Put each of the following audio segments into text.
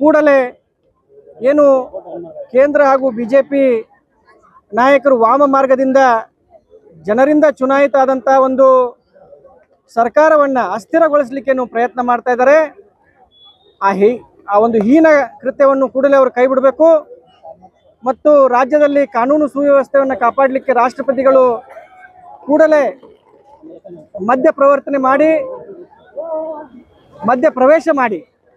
ಕೂಡಲೇ ಏನು ಕೇಂದ್ರ ಹಾಗೂ ಬಿ ಜೆ ಪಿ ನಾಯಕರು ವಾಮ ಮಾರ್ಗದಿಂದ ಜನರಿಂದ ಚುನಾಯಿತ ಆದಂಥ ಒಂದು ಸರ್ಕಾರವನ್ನು ಅಸ್ಥಿರಗೊಳಿಸಲಿಕ್ಕೆ ಪ್ರಯತ್ನ ಮಾಡ್ತಾ ಇದ್ದಾರೆ ಆ ಹಿ ಆ ಒಂದು ಹೀನ ಕೃತ್ಯವನ್ನು ಕೂಡಲೇ ಅವರು ಕೈ ಬಿಡಬೇಕು ಮತ್ತು ರಾಜ್ಯದಲ್ಲಿ ಕಾನೂನು ಸುವ್ಯವಸ್ಥೆಯನ್ನು ಕಾಪಾಡಲಿಕ್ಕೆ ರಾಷ್ಟ್ರಪತಿಗಳು ಕೂಡಲೇ ಮಧ್ಯ ಪ್ರವರ್ತನೆ ಮಾಡಿ ಮಧ್ಯ ಪ್ರವೇಶ ಮಾಡಿ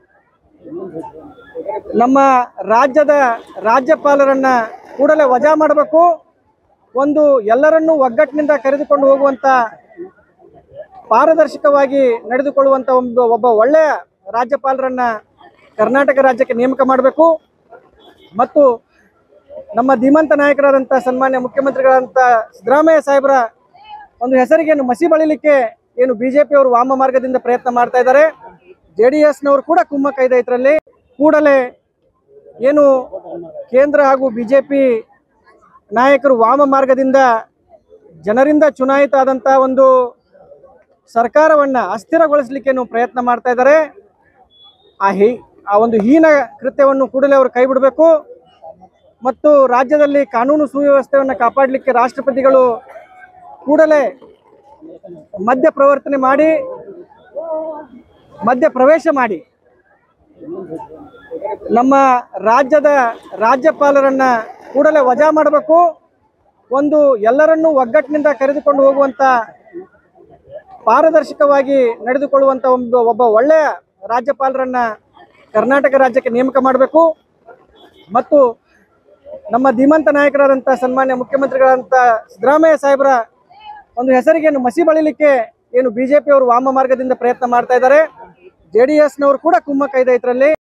ನಮ್ಮ ರಾಜ್ಯದ ರಾಜ್ಯಪಾಲರನ್ನ ಕೂಡಲೇ ವಜಾ ಮಾಡಬೇಕು ಒಂದು ಎಲ್ಲರನ್ನೂ ಒಗ್ಗಟ್ಟಿನಿಂದ ಕರೆದುಕೊಂಡು ಹೋಗುವಂತ ಪಾರದರ್ಶಕವಾಗಿ ನಡೆದುಕೊಳ್ಳುವಂತ ಒಂದು ಒಬ್ಬ ಒಳ್ಳೆಯ ರಾಜ್ಯಪಾಲರನ್ನ ಕರ್ನಾಟಕ ರಾಜ್ಯಕ್ಕೆ ನೇಮಕ ಮಾಡಬೇಕು ಮತ್ತು ನಮ್ಮ ಧೀಮಂತ ನಾಯಕರಾದಂಥ ಸನ್ಮಾನ್ಯ ಮುಖ್ಯಮಂತ್ರಿಗಳಾದಂಥ ಸಿದ್ದರಾಮಯ್ಯ ಸಾಹೇಬರ ಒಂದು ಹೆಸರಿಗೆ ಏನು ಮಸಿ ಬಳಿಲಿಕ್ಕೆ ಏನು ಬಿಜೆಪಿ ಅವರು ವಾಮ ಮಾರ್ಗದಿಂದ ಪ್ರಯತ್ನ ಮಾಡ್ತಾ ಇದ್ದಾರೆ ಜೆ ಡಿ ಎಸ್ನವರು ಕೂಡ ಕುಮ್ಮಕ್ಕ ಇದೆ ಇದರಲ್ಲಿ ಕೂಡಲೇ ಏನು ಕೇಂದ್ರ ಹಾಗೂ ಬಿಜೆಪಿ ನಾಯಕರು ವಾಮ ಮಾರ್ಗದಿಂದ ಜನರಿಂದ ಚುನಾಯಿತ ಆದಂಥ ಒಂದು ಸರ್ಕಾರವನ್ನು ಅಸ್ಥಿರಗೊಳಿಸಲಿಕ್ಕೆ ಪ್ರಯತ್ನ ಮಾಡ್ತಾ ಇದ್ದಾರೆ ಆ ಹಿ ಆ ಒಂದು ಹೀನ ಕೃತ್ಯವನ್ನು ಕೂಡಲೇ ಅವರು ಕೈ ಬಿಡಬೇಕು ಮತ್ತು ರಾಜ್ಯದಲ್ಲಿ ಕಾನೂನು ಸುವ್ಯವಸ್ಥೆಯನ್ನು ಕಾಪಾಡಲಿಕ್ಕೆ ರಾಷ್ಟ್ರಪತಿಗಳು ಕೂಡಲೇ ಮಧ್ಯ ಪ್ರವರ್ತನೆ ಮಾಡಿ ಮಧ್ಯ ಪ್ರವೇಶ ಮಾಡಿ ನಮ್ಮ ರಾಜ್ಯದ ರಾಜ್ಯಪಾಲರನ್ನ ಕೂಡಲೇ ವಜಾ ಮಾಡಬೇಕು ಒಂದು ಎಲ್ಲರನ್ನೂ ಒಗ್ಗಟ್ಟಿನಿಂದ ಕರೆದುಕೊಂಡು ಹೋಗುವಂತ ಪಾರದರ್ಶಕವಾಗಿ ನಡೆದುಕೊಳ್ಳುವಂತ ಒಂದು ಒಬ್ಬ ಒಳ್ಳೆಯ ರಾಜ್ಯಪಾಲರನ್ನ ಕರ್ನಾಟಕ ರಾಜ್ಯಕ್ಕೆ ನೇಮಕ ಮಾಡಬೇಕು ಮತ್ತು ನಮ್ಮ ಧೀಮಂತ ನಾಯಕರಾದಂಥ ಸನ್ಮಾನ್ಯ ಮುಖ್ಯಮಂತ್ರಿಗಳಾದಂಥ ಸಿದ್ದರಾಮಯ್ಯ ಸಾಹೇಬರ ಒಂದು ಹೆಸರಿಗೆ ಏನು ಮಸಿ ಬಳಿಲಿಕ್ಕೆ ಏನು ಬಿಜೆಪಿ ಅವರು ವಾಮ ಮಾರ್ಗದಿಂದ ಪ್ರಯತ್ನ ಮಾಡ್ತಾ ಇದ್ದಾರೆ ಜೆ ಡಿ ಎಸ್ನವರು ಕೂಡ ಕುಮ್ಮಕ್ಕ ಇದೆ ಇದರಲ್ಲಿ